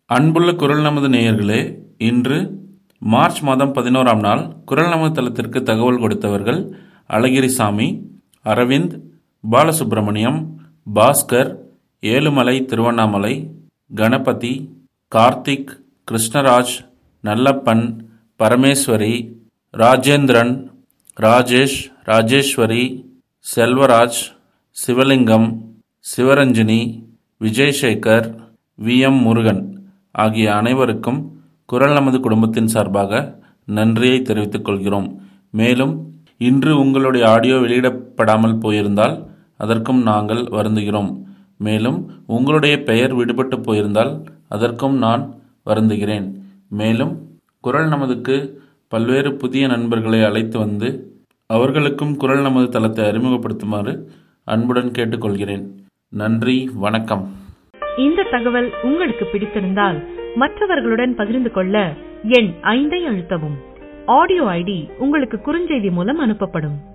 அன்புள்ள குரல் நமது நேயர்களே இன்று மார்ச் மாதம் பதினோராம் நாள் குரல் நமது தளத்திற்கு தகவல் கொடுத்தவர்கள் அழகிரிசாமி அரவிந்த் பாலசுப்ரமணியம் பாஸ்கர் ஏழுமலை திருவண்ணாமலை கணபதி கார்த்திக் கிருஷ்ணராஜ் நல்லப்பன் பரமேஸ்வரி ராஜேந்திரன் ராஜேஷ் ராஜேஸ்வரி செல்வராஜ் சிவலிங்கம் சிவரஞ்சினி விஜய்சேகர் வி எம் முருகன் ஆகிய அனைவருக்கும் குரல் நமது குடும்பத்தின் சார்பாக நன்றியை தெரிவித்துக் கொள்கிறோம் மேலும் இன்று உங்களுடைய ஆடியோ வெளியிடப்படாமல் போயிருந்தால் அதற்கும் நாங்கள் வருந்துகிறோம் மேலும் உங்களுடைய பெயர் விடுபட்டு போயிருந்தால் அதற்கும் நான் வருந்துகிறேன் மேலும் குரல் நமதுக்கு பல்வேறு புதிய நண்பர்களை அழைத்து வந்து அவர்களுக்கும் குரல் நமது தளத்தை அறிமுகப்படுத்துமாறு அன்புடன் கேட்டுக்கொள்கிறேன் நன்றி வணக்கம் இந்த தகவல் உங்களுக்கு பிடித்திருந்தால் மற்றவர்களுடன் பகிர்ந்து கொள்ள எண் ஐந்தை அழுத்தவும் ஆடியோ ஐடி உங்களுக்கு குறுஞ்செய்தி மூலம் அனுப்பப்படும்